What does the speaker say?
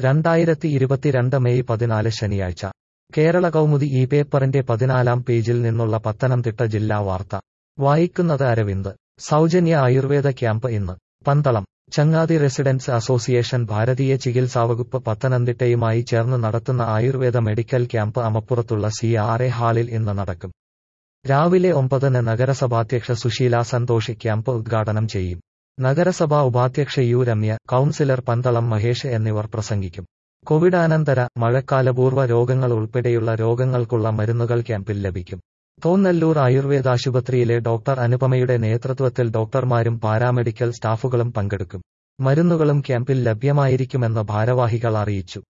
രണ്ടായിരത്തി ഇരുപത്തിരണ്ട് മെയ് പതിനാല് ശനിയാഴ്ച കേരള കൗമുദി ഈ പേപ്പറിന്റെ പതിനാലാം പേജിൽ നിന്നുള്ള പത്തനംതിട്ട ജില്ലാ വാർത്ത വായിക്കുന്നത് അരവിന്ദ് സൗജന്യ ആയുർവേദ ക്യാമ്പ് ഇന്ന് പന്തളം ചങ്ങാതി റെസിഡൻസ് അസോസിയേഷൻ ഭാരതീയ ചികിത്സാവകുപ്പ് പത്തനംതിട്ടയുമായി ചേർന്ന് നടത്തുന്ന ആയുർവേദ മെഡിക്കൽ ക്യാമ്പ് അമപ്പുറത്തുള്ള സി ആർ എ ഹാളിൽ ഇന്ന് നടക്കും രാവിലെ ഒമ്പതിന് നഗരസഭാധ്യക്ഷ സുശീല സന്തോഷ് ക്യാമ്പ് ഉദ്ഘാടനം ചെയ്യും നഗരസഭാ ഉപാധ്യക്ഷ യു രമ്യ കൌൺസിലർ പന്തളം മഹേഷ് എന്നിവർ പ്രസംഗിക്കും കോവിഡാനന്തര മഴക്കാലപൂർവ്വ രോഗങ്ങൾ ഉൾപ്പെടെയുള്ള രോഗങ്ങൾക്കുള്ള മരുന്നുകൾ ക്യാമ്പിൽ ലഭിക്കും തോന്നല്ലൂർ ആയുർവേദാശുപത്രിയിലെ ഡോക്ടർ അനുപമയുടെ നേതൃത്വത്തിൽ ഡോക്ടർമാരും പാരാമെഡിക്കൽ സ്റ്റാഫുകളും പങ്കെടുക്കും മരുന്നുകളും ക്യാമ്പിൽ ലഭ്യമായിരിക്കുമെന്ന് ഭാരവാഹികൾ അറിയിച്ചു